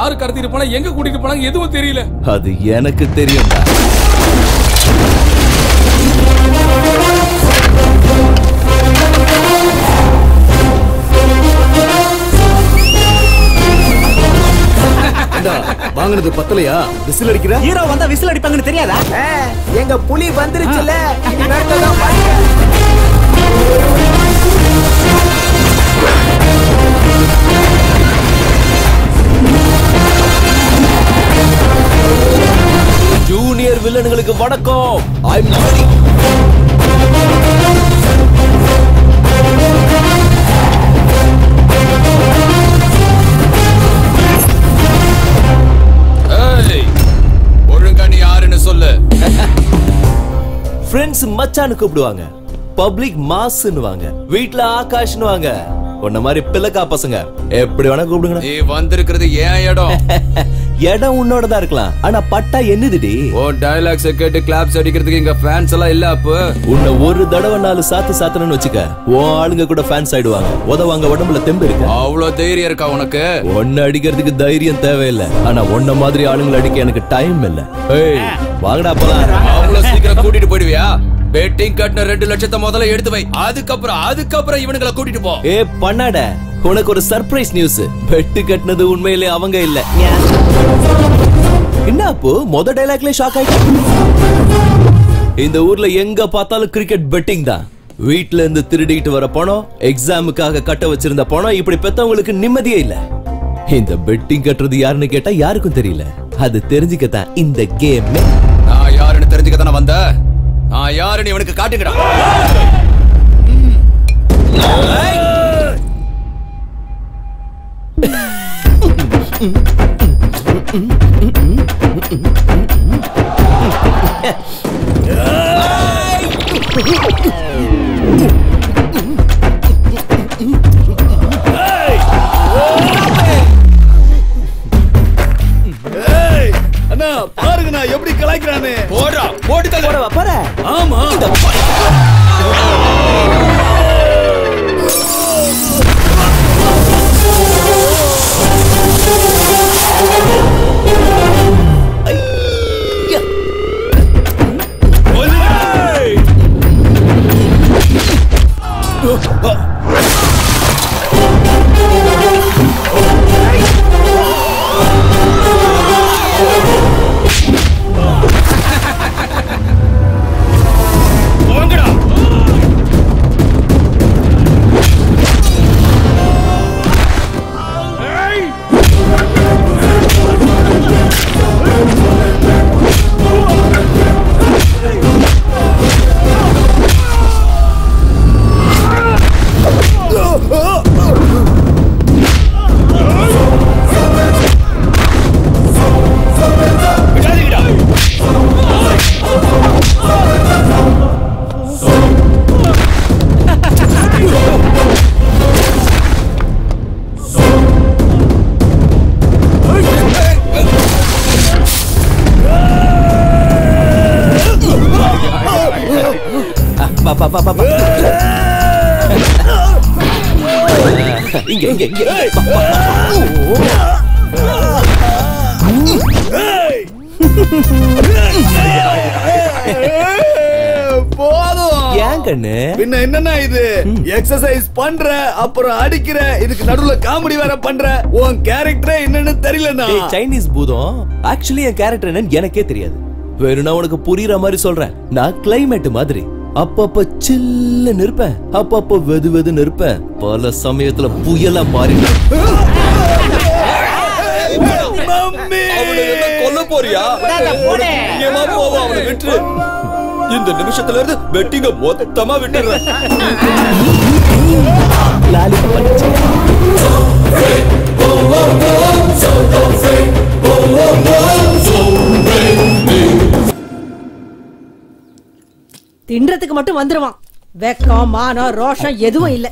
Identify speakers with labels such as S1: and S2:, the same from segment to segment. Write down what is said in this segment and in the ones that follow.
S1: யாரு கடத்திட்டு போனா எங்க கூட்டிட்டு போனாங்க எதுவும் தெரியல
S2: அது எனக்கு தெரியும்டா
S3: ஏண்டா, வாங்குனது பத்தலையா விசில் அடிக்கிற
S4: ஹீரோ வந்தா விசில் அடிப்பாங்கன்னு தெரியாதா
S5: எங்க புலி வந்துருச்சுல இனி நடந்ததான் பாருங்க
S2: ஜூனியர் வில்லனுங்களுக்கு வணக்கம் ஐம்
S1: ஏய் ஒழுங்கா நீ யாருன்னு சொல்லு
S2: ஃப்ரெண்ட்ஸ் மச்சான்னு கூப்பிடுவாங்க பப்ளிக் மாஸ்னுவாங்க வீட்ல ஆகாஷ்னுவாங்க உன்ன மாதிரி பிள்ளைக்கா பசங்க எப்படி வேணா கூப்பிடுங்க
S1: நீ வந்திருக்கிறது ஏன் இடம்
S2: இடம் உன்னோடதா இருக்கலாம் ஆனா பட்டா என்னதுடி
S1: ஓ டயலாக்ஸ் கேட்டு கிளாப்ஸ் அடிக்கிறதுக்கு இங்க ஃபேன்ஸ் எல்லாம் இல்ல அப்போ
S2: உன்னை ஒரு தடவை நாலு சாத்து சாத்தணும்னு வச்சுக்க உன் ஆளுங்க கூட ஃபேன்ஸ் ஆயிடுவாங்க உதவாங்க உடம்புல தெம்பு இருக்கு
S1: அவ்வளவு தைரியம் இருக்கா உனக்கு
S2: உன்னை அடிக்கிறதுக்கு தைரியம் தேவையில்லை ஆனா உன்ன மாதிரி ஆளுங்களை அடிக்க எனக்கு டைம் இல்ல ஏய் வாங்கடா போலாம்
S1: அவ்வளவு சீக்கிரம் கூட்டிட்டு போயிடுவியா பெட்டிங் கட்டின ரெண்டு லட்சத்தை முதல்ல எடுத்து வை அதுக்கப்புறம் அதுக்கப்புறம் இவனுங்களை கூட்டிட்டு போ
S2: ஏ பண்ணாட உனக்கு ஒரு சர்ப்ரைஸ் நியூஸ் பெட்டு கட்டினது உண்மையிலே அவங்க இல்ல என்ன அப்போ மொத டைலாக்ல ஷாக் ஆயிட்ட இந்த ஊர்ல எங்க பார்த்தாலும் கிரிக்கெட் பெட்டிங் தான் வீட்ல இருந்து திருடிட்டு வர பணம் எக்ஸாமுக்காக கட்ட வச்சிருந்த பணம் இப்படி பெத்தவங்களுக்கு நிம்மதியே இல்ல இந்த பெட்டிங் கட்டுறது யாருன்னு கேட்டா யாருக்கும் தெரியல அது தெரிஞ்சுக்கத்தான் இந்த கேம்
S1: நான் யாருன்னு தெரிஞ்சுக்க தானே வந்த நான் யாருன்னு இவனுக்கு காட்டுங்கடா
S3: ஏய், அண்ணா பாருங்க நான் எப்படி கலாய்க்கிறானே
S1: போடுறா போட்டு தள்ளு
S2: போற
S3: ஆமா
S2: பா, பா, பா, பா, பா. இங்க இங்க இங்க பா, பா, பா.
S3: போதும்
S2: ஏன் கண்ணு
S3: பின்ன என்னன்னா இது எக்ஸசைஸ் பண்ற அப்புறம் அடிக்கிற இதுக்கு நடுவுல காமெடி வேற பண்ற உன் கேரக்டரே என்னன்னு தெரியலண்ணா
S2: ஏய், சைனீஸ் பூதம் ஆக்சுவலி என் கேரக்டர் என்னன்னு எனக்கே தெரியாது வேணும்னா உனக்கு புரியுற மாதிரி சொல்றேன் நான் கிளைமேட் மாதிரி அப்பப்ப சில்லுன்னு இருப்பேன் அப்பப்ப வெது வெதுன்னு இருப்பேன் பல சமயத்துல புயலா மாறிடுவேன்
S3: மம்மி
S1: அவனை என்ன கொல்ல போறியா ஏமா போவா அவனை விட்டுரு இந்த நிமிஷத்துல இருந்து வெட்டிங்க மொத்தமா விட்டுறேன்
S2: லாலிபப் பண்ணிச்சு.
S6: தின்றதுக்கு மட்டும் வந்துருவான் வெக்கம் மானம் ரோஷம் எதுவும் இல்ல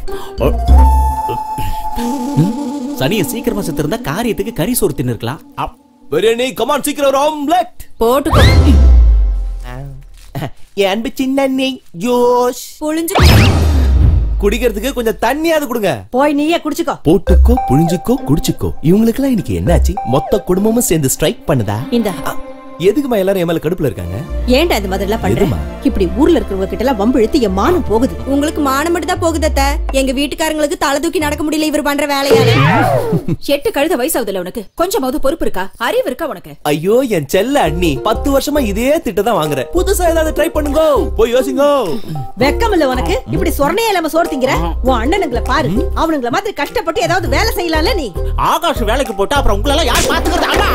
S4: சனிய சீக்கிரமா செத்துருந்தா காரியத்துக்கு கறி சோறு தின்னு இருக்கலாம்
S2: பிரியாணி கமான் சீக்கிரம் ஒரு ஆம்லெட்
S6: போட்டுக்கோ
S2: என் அன்பு சின்ன ஜோஷ்
S6: புழிஞ்சு
S2: குடிக்கிறதுக்கு கொஞ்சம் தண்ணியாவது கொடுங்க
S6: போய் நீயே குடிச்சுக்கோ
S2: போட்டுக்கோ புழிஞ்சுக்கோ குடிச்சுக்கோ இவங்களுக்கெல்லாம் இன்னைக்கு என்னாச்சு மொத்த குடும்பமும் சேர்ந்து ஸ்ட்ரைக் பண்ணுதா
S6: இந்த
S2: அ, எதுக்குமா எல்லாரும் என் மேல கடுப்புல இருக்காங்க
S6: ஏன்டா இந்த மாதிரி எல்லாம் பண்ற
S2: எதும்மா?
S6: இப்படி ஊர்ல இருக்கிறவங்க கிட்ட எல்லாம் வம்பு இழுத்து என் மானம் போகுது
S7: உங்களுக்கு மானம் மட்டும் தான் போகுது அத்தை எங்க வீட்டுக்காரங்களுக்கு தலை தூக்கி நடக்க முடியல இவர் பண்ற வேலையால
S8: எட்டு கழுத வயசாகுதுல உனக்கு கொஞ்சமாவது பொறுப்பு இருக்கா அறிவு இருக்கா உனக்கு
S2: ஐயோ என் செல்ல அண்ணி பத்து வருஷமா இதே திட்ட தான் வாங்குறேன் புதுசா ஏதாவது ட்ரை பண்ணுங்க போய் யோசிங்க
S6: வெக்கம் இல்ல உனக்கு இப்படி சொரணையா இல்லாம சோறு திங்கிற உன் அண்ணனுங்களை பாரு அவனுங்கள மாதிரி கஷ்டப்பட்டு ஏதாவது வேலை செய்யலாம்ல நீ
S4: ஆகாஷ் வேலைக்கு போட்டு அப்புறம் உங்களெல்லாம் யார் பாத்துக்கிறது அடா!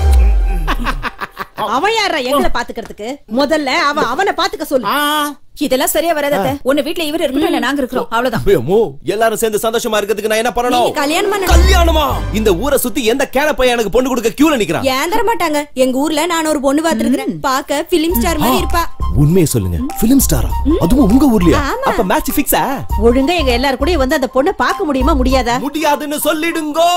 S6: அவன் யாரா எங்களை பாத்துக்கிறதுக்கு முதல்ல அவன் அவனை பாத்துக்க சொல்லு
S4: ஆ,
S8: இதெல்லாம் சரியா வராத அத்தை. உன்ன வீட்ல இவர் இருக்கணும் இல்ல நாங்க இருக்கிறோம் அவ்வளவுதான்
S2: அம்மோ, எல்லாரும் சேர்ந்து சந்தோஷமா இருக்கிறதுக்கு நான் என்ன பண்ணணும்
S7: நீங்க கல்யாணம் பண்ணணும்.
S2: கல்யாணமா இந்த ஊரை சுத்தி எந்த கேன பையன் எனக்கு பொண்ணு கொடுக்க கியூல நிக்கிறான்
S7: ஏன் தர மாட்டாங்க எங்க ஊர்ல நான் ஒரு பொண்ணு பாத்துருக்கேன் பாக்க பிலிம் ஸ்டார் மாதிரி இருப்பா
S2: உண்மையை சொல்லுங்க பிலிம் ஸ்டாரா அதுவும் உங்க ஊர்லயா
S7: ஆமா.
S2: அப்ப மேட்ச் ஃபிக்ஸா
S6: ஒழுங்கா எங்க எல்லாரும் கூட வந்து அந்த பொண்ணை பார்க்க முடியுமா முடியாதா
S2: முடியாதுன்னு சொல்லிடுங்கோ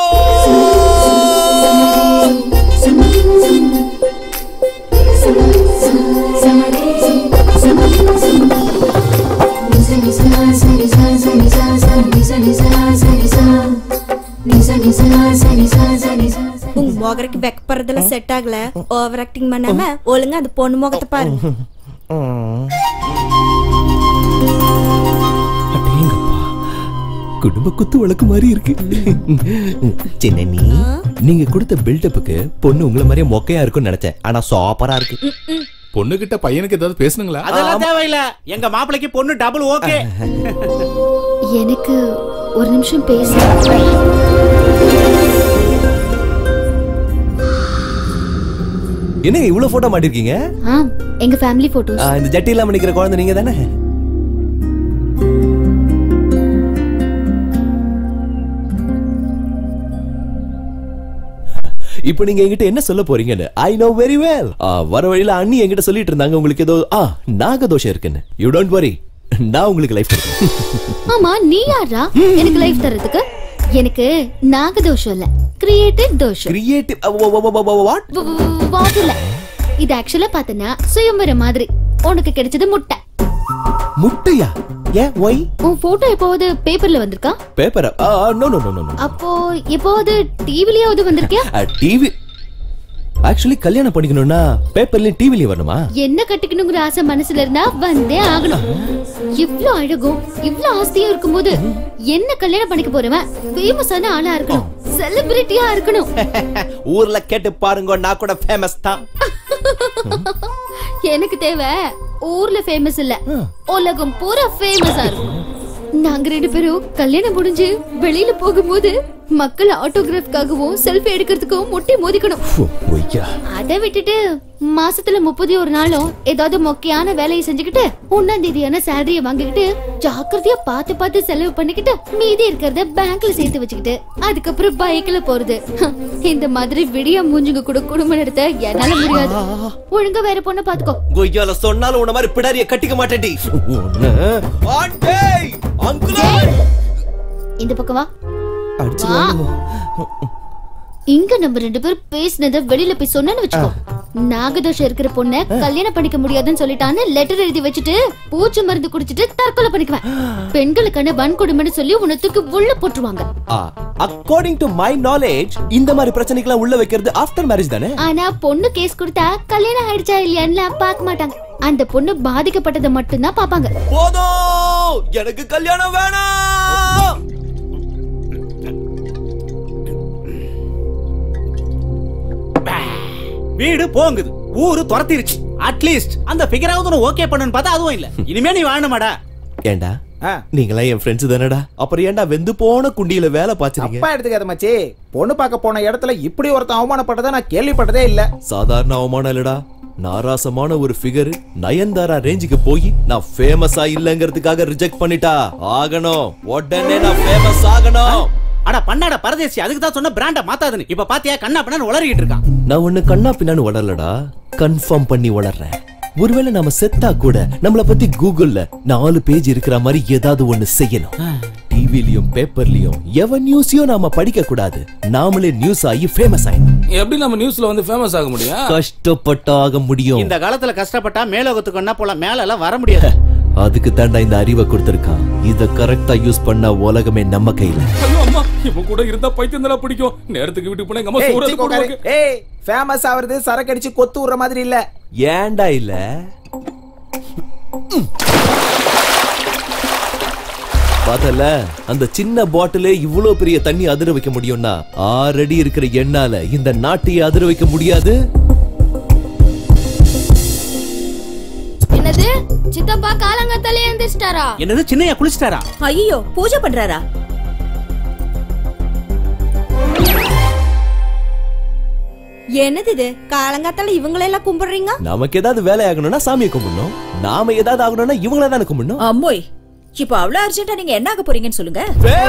S7: உங்க முகரைக்கு வெக்கப்படுறதுல செட் ஆகல ஓவர் ஆக்டிங் பண்ணாம ஒழுங்கா அந்த பொண்ணு முகத்தை பாருங்க
S2: அடேங்கப்பா குடும்ப குத்து வழக்கு மாதிரி இருக்கு சின்ன நீ நீங்க கொடுத்த பில்டப்புக்கு பொண்ணு உங்கள மாதிரியே மொக்கையா இருக்கும்னு நினைச்சேன் ஆனா சூப்பரா இருக்கு
S9: பொண்ணுகிட்ட பையனுக்கு ஏதாவது பேசுனுங்களா
S4: அதெல்லாம் தேவையில்ல எங்க மாப்பிளைக்கு பொண்ணு டபுள் ஓகே
S10: எனக்கு ஒரு நிமிஷம் பேச
S2: என்ன இவ்வளவு போட்டோ மாட்டிருக்கீங்க
S10: ஆ எங்க ஃபேமிலி போட்டோஸ்
S2: ஆ, இந்த ஜட்டி இல்லாம நிக்கிற குழந்தை நீங்க தானே இப்போ நீங்க என்கிட்ட என்ன சொல்ல போறீங்கன்னு ஐ நோ வெரி வெல் வர வழியில அண்ணி என்கிட்ட சொல்லிட்டு இருந்தாங்க உங்களுக்கு ஏதோ ஆ நாகதோஷம் இருக்குன்னு யூ டோன்ட் வரி நான் உங்களுக்கு லைஃப் கொடுக்கிறேன்
S10: ஆமா நீ யாரா எனக்கு லைஃப் தரதுக்கு எனக்கு நாகதோஷம் இல்ல கிரியேட்டிவ் தோஷம்
S2: கிரியேட்டிவ் வாட்
S10: வ- வ- வாட் இல்ல இது ஆக்சுவலா பார்த்தனா சுயம்பர மாதிரி உனக்கு கிடைச்சது முட்டை
S2: முட்டையா ஏன் ஒய்
S10: உன் போட்டோ எப்போவது பேப்பர்ல வந்திருக்கா
S2: paper no no no no
S10: அப்போ எப்போவது டிவிலயாவது வந்திருக்கியா
S2: டிவி ஆக்சுவலி கல்யாணம் பண்ணிக்கணும்னா பேப்பர்லயும் டிவிலயும் வரணுமா
S10: என்ன கட்டிக்கணுங்கிற ஆசை மனசுல இருந்தா வந்தே ஆகணும் இவ்ளோ அழகும் இவ்ளோ ஆஸ்தியும் இருக்கும்போது என்ன கல்யாணம் பண்ணிக்க போறவன் ஃபேமஸான ஆளா இருக்கணும் செலிபிரிட்டியா இருக்கணும்
S2: ஊர்ல கேட்டு பாருங்க நான் கூட ஃபேமஸ் தான்
S10: எனக்கு தேவை ஊர்ல ஃபேமஸ் இல்ல உலகம் பூரா ஃபேமஸா இருக்கும் நாங்க ரெண்டு பேரும் கல்யாணம் முடிஞ்சு வெளியில போகும்போது மக்கள் ஆட்டோகிராஃப்காகவும் செல்ஃபி எடுக்கிறதுக்கும் முட்டி மோதிக்கணும்
S2: பொய்யா
S10: அதை விட்டுட்டு மாசத்துல முப்பது ஒரு நாளும் ஏதாவது மொக்கையான வேலையை செஞ்சுக்கிட்டு ஒன்னாம் தேதியான சேலரிய வாங்கிக்கிட்டு ஜாக்கிரதையா பார்த்து பார்த்து செலவு பண்ணிக்கிட்டு மீதி இருக்கிறத பேங்க்ல சேர்த்து வச்சுக்கிட்டு அதுக்கப்புறம் பைக்ல போறது ஹம், இந்த மாதிரி விடியா மூஞ்சுங்க கூட குடும்பம் நடத்த என்னால முடியாது ஒழுங்கா வேற பொண்ணை பாத்துக்கோ
S2: கொய்யால சொன்னாலும் உன்ன மாதிரி பிடாரிய கட்டிக்க மாட்டேன்டி ஒண்ணு ஆண்டே அங்குலா
S10: இந்த பக்கம் வா
S2: அடிச்சு
S10: வா. இங்க நம்ம ரெண்டு பேரும் பேசினத வெளியில போய் சொன்னேன்னு வச்சுக்கோ நாகதோஷம் இருக்கிற பொண்ண கல்யாணம் பண்ணிக்க முடியாதுன்னு சொல்லிட்டான்னு லெட்டர் எழுதி வச்சுட்டு பூச்சி மருந்து குடிச்சிட்டு தற்கொலை பண்ணிக்குவேன் பெண்களுக்கான வன்கொடுமைன்னு சொல்லி உனத்துக்கு உள்ள போட்டுருவாங்க
S2: அக்கார்டிங் டு மை நாலேஜ் இந்த மாதிரி பிரச்சனைக்கெல்லாம் உள்ள வைக்கிறது ஆஃப்டர் மேரேஜ் தானே
S10: ஆனா பொண்ணு கேஸ் கொடுத்தா கல்யாணம் ஆயிடுச்சா இல்லையான்னு பார்க்க மாட்டாங்க அந்த பொண்ணு பாதிக்கப்பட்டதை மட்டும்தான் பாப்பாங்க
S2: போதும் எனக்கு கல்யாணம் வேணாம்
S4: வீடு போங்குது ஊரு துரத்திருச்சு அட்லீஸ்ட் அந்த ஃபிகராவது ஓகே பண்ணுன்னு பார்த்தா அதுவும் இல்ல இனிமே நீ வாழணுமாடா
S2: ஏண்டா நீங்களா என் ஃப்ரெண்ட்ஸ் தானடா அப்புறம் ஏன்டா வெந்து போன குண்டியில வேலை பாத்துறீங்க
S5: அப்பா எடுத்துக்காத மச்சி பொண்ணு பார்க்க போன இடத்துல இப்படி ஒருத்தன் அவமானப்பட்டதை நான் கேள்விப்பட்டதே இல்ல
S2: சாதாரண அவமானம் இல்லடா நாராசமான ஒரு ஃபிகர் நயன்தாரா ரேஞ்சுக்கு போய் நான் ஃபேமஸா இல்லங்கிறதுக்காக ரிஜெக்ட் பண்ணிட்டா ஆகணும் உடனே நான் ஃபேமஸ் ஆகணும்
S4: அட பண்ணாட பரதேசி அதுக்கு தான் சொன்ன பிராண்ட மாத்தாதுன்னு இப்ப பாத்தியா கண்ணா பண்ணு உளறிட்டு இருக்கான்
S2: நான் ஒண்ணு கண்ணா பின்னான்னு வளரலடா கன்ஃபார்ம் பண்ணி வளர்றேன் ஒருவேளை நாம செத்தா கூட நம்மள பத்தி கூகுள்ல நாலு பேஜ் இருக்கிற மாதிரி ஏதாவது ஒண்ணு செய்யணும் டிவிலயும் பேப்பர்லயும் எவன் நியூஸையும் நாம படிக்க கூடாது நாமளே நியூஸ் ஆகி ஃபேமஸ் ஆயிடும்
S1: எப்படி நம்ம நியூஸ்ல வந்து ஃபேமஸ் ஆக முடியும்
S2: கஷ்டப்பட்டு ஆக முடியும்
S4: இந்த காலத்துல கஷ்டப்பட்டா மேலோகத்துக்கு என்ன போல மேல எல்லாம் வர முடியாது
S2: அதுக்கு தாண்டா இந்த அறிவை கொடுத்திருக்கான் இத கரெக்டா யூஸ் பண்ணா உலகமே நம்ம கையில
S9: ஐயோ அம்மா இவன் கூட இருந்தா பைத்தியம் தானே பிடிக்கும் நேரத்துக்கு வீட்டுக்கு போனா எங்க அம்மா
S5: ஏய்,
S9: சோறு
S5: சீக்கோ
S9: போடுவாங்க
S5: காரு. ஏய் ஃபேமஸ் ஆவறது சரக்கு அடிச்சு கொத்து விடுற மாதிரி இல்ல
S2: ஏன்டா இல்ல பார்த்தல அந்த சின்ன பாட்டிலே இவ்வளவு பெரிய தண்ணி அதிர வைக்க முடியும்னா ஆறடி இருக்கிற எண்ணால இந்த நாட்டையே அதிர வைக்க முடியாது
S10: என்னது சித்தப்பா காலங்கத்தாலே எழுந்திரிச்சிட்டாரா
S4: என்னது சின்னையா குளிச்சிட்டாரா
S8: ஐயோ பூஜை பண்றாரா
S7: என்னது இது காலங்காத்தால இவங்களெல்லாம் கும்பிடுறீங்க
S2: நமக்கு ஏதாவது வேலை ஆகணும்னா சாமியை கும்பிடணும் நாம ஏதாவது ஆகணும்னா இவங்கள தானே கும்பிடணும்
S8: அம்மோய் இப்போ அவ்வளவு அர்ஜென்ட்டா நீங்க என்ன ஆக போறீங்கன்னு சொல்லுங்க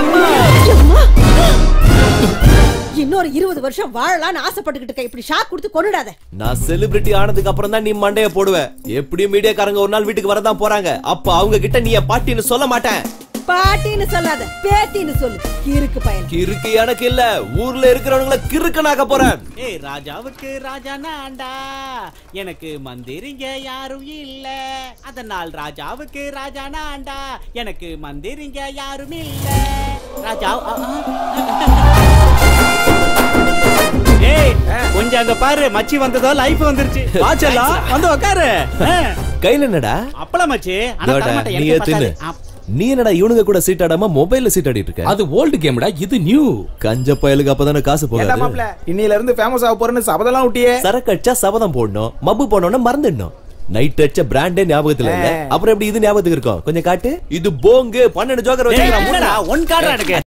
S6: இன்னொரு இருபது வருஷம் வாழலாம்னு ஆசைப்பட்டுக்கிட்டு இருக்க இப்படி ஷாக் கொடுத்து கொண்டுடாத
S2: நான் செலிபிரிட்டி ஆனதுக்கு அப்புறம் தான் நீ மண்டைய போடுவ எப்படியும் மீடியாக்காரங்க ஒரு நாள் வீட்டுக்கு வரதான் போறாங்க அப்ப அவங்க கிட்ட நீ என் பாட்டின்னு சொல்ல மாட்டேன்
S6: பாட்டின்னு சொல்லாத பேத்தின்னு சொல்லு இருக்கு பயன்
S2: கிறுக்கு எனக்கு இல்ல ஊர்ல இருக்கிறவங்கள கிறுக்கனாக்க போறேன்
S4: ஏய் ராஜாவுக்கு ராஜானா ஆண்டா எனக்கு மந்திரிங்க யாரும் இல்ல அதனால் ராஜாவுக்கு ராஜானா ஆண்டா எனக்கு மந்திரிங்க யாரும் இல்ல ராஜா ஆ, ஆ. ஏய் கொஞ்சம் அங்க பாரு மச்சி வந்ததோ லைஃப் வந்துருச்சு வாச்சலாம் வந்து உட்காரு ஆ.
S2: கையில என்னடா
S4: அப்பளம் மச்சி ஆனா
S2: இதோட,
S4: தரமாட்டேன்,
S2: நீ
S4: எனக்கு
S2: தின்னு
S4: பத்தாது. ஆ.
S2: நீ என்னடா இவனுங்க கூட சீட் ஆடாம மொபைல்ல சீட் ஆடிட்டு இருக்க
S9: அது ஓல்டு கேம்டா இது நியூ
S2: கஞ்ச பயலுக்கு அப்பதானே காசு
S5: ஏண்டா
S2: போகாது
S5: மாப்ள இன்னில இருந்து ஃபேமஸ் ஆக போறேன்னு சபதெல்லாம் விட்டியே
S2: சரக்கு அடிச்சா சபதம் போடணும் மப்பு போடணும்னு மறந்துடணும் நைட் அடிச்ச பிராண்டே ஞாபகத்துல இல்ல
S5: ஆ.
S2: அப்புறம் எப்படி இது ஞாபகத்துக்கு இருக்கும் கொஞ்சம் காட்டு இது போங்கு பன்னெண்டு ஜோக்கர்
S4: ஏய்,
S2: வச்சு
S4: என்னடா ஒன் கார்டா எனக்கு